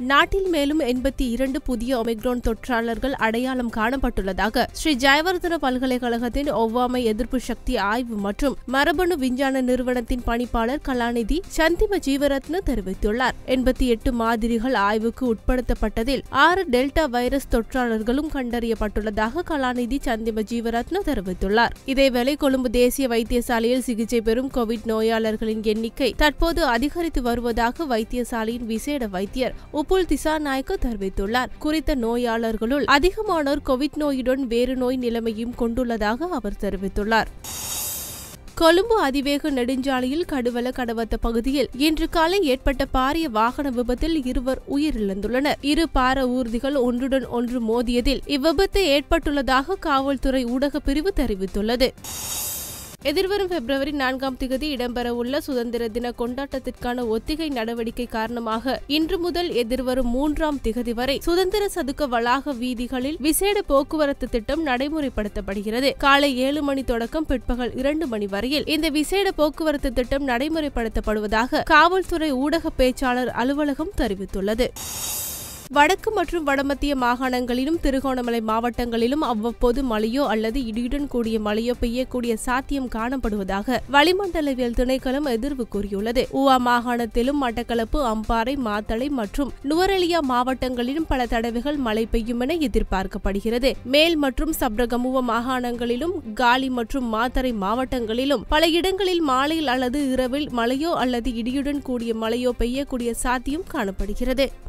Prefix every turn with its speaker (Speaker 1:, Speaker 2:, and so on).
Speaker 1: நாட்டில் மேலும் எண்பத்தி இரண்டு புதிய ஒமிக்ரோன் தொற்றாளர்கள் அடையாளம் காணப்பட்டுள்ளதாக ஸ்ரீ ஜெயவர்தன பல்கலைக்கழகத்தின் ஒவ்வாமை எதிர்ப்பு சக்தி ஆய்வு மற்றும் மரபணு விஞ்ஞான நிறுவனத்தின் பணிப்பாளர் கலாநிதி சந்திம ஜீவரத்ன தெரிவித்துள்ளார் எண்பத்தி எட்டு மாதிரிகள் ஆய்வுக்கு உட்படுத்தப்பட்டதில் ஆறு டெல்டா வைரஸ் தொற்றாளர்களும் கண்டறியப்பட்டுள்ளதாக கலாநிதி சந்திம ஜீவரத்ன தெரிவித்துள்ளார் இதேவேளை கொழும்பு தேசிய வைத்தியசாலையில் சிகிச்சை பெறும் கோவிட் நோயாளர்களின் எண்ணிக்கை தற்போது அதிகரித்து வருவதாக வைத்தியசாலையின் விசேட வைத்தியர் உப்புல் திசாநாயக்க தெரிவித்துள்ளார் குறித்த நோயாளர்களுள் அதிகமானோர் கோவிட் நோயுடன் வேறு நோய் நிலைமையும் கொண்டுள்ளதாக அவர் தெரிவித்துள்ளார் கொழும்பு அதிவேக நெடுஞ்சாலையில் கடுவல கடவத்த பகுதியில் இன்று காலை ஏற்பட்ட பாரிய வாகன விபத்தில் இருவர் உயிரிழந்துள்ளனர் இரு பார ஊர்திகள் ஒன்றுடன் ஒன்று மோதியதில் இவ்விபத்து ஏற்பட்டுள்ளதாக காவல்துறை ஊடக பிரிவு தெரிவித்துள்ளது எதிர்வரும் பிப்ரவரி நான்காம் திகதி இடம்பெறவுள்ள சுதந்திர தின கொண்டாட்டத்திற்கான ஒத்திகை நடவடிக்கை காரணமாக இன்று முதல் எதிர்வரும் மூன்றாம் திகதி வரை சுதந்திர சதுக்க வளாக வீதிகளில் விசேட போக்குவரத்து திட்டம் நடைமுறைப்படுத்தப்படுகிறது காலை ஏழு மணி தொடக்கம் பிற்பகல் இரண்டு மணி வரையில் இந்த விசேட போக்குவரத்து திட்டம் நடைமுறைப்படுத்தப்படுவதாக காவல்துறை ஊடக பேச்சாளர் அலுவலகம் தெரிவித்துள்ளது வடக்கு மற்றும் வடமத்திய மாகாணங்களிலும் திருகோணமலை மாவட்டங்களிலும் அவ்வப்போது மழையோ அல்லது இடியுடன் கூடிய மழையோ பெய்யக்கூடிய சாத்தியம் காணப்படுவதாக வளிமண்டலவியல் திணைக்களம் எதிர்வு கூறியுள்ளது ஊவா மாகாணத்திலும் மட்டக்களப்பு அம்பாறை மாத்தளை மற்றும் நுவரெலியா மாவட்டங்களிலும் பல தடவைகள் மழை பெய்யும் என எதிர்பார்க்கப்படுகிறது மேல் மற்றும் சப்ரகமுவ மாகாணங்களிலும் காலி மற்றும் மாத்தறை மாவட்டங்களிலும் பல இடங்களில் மாலையில் அல்லது இரவில் மழையோ அல்லது இடியுடன் கூடிய மழையோ பெய்யக்கூடிய சாத்தியம் காணப்படுகிறது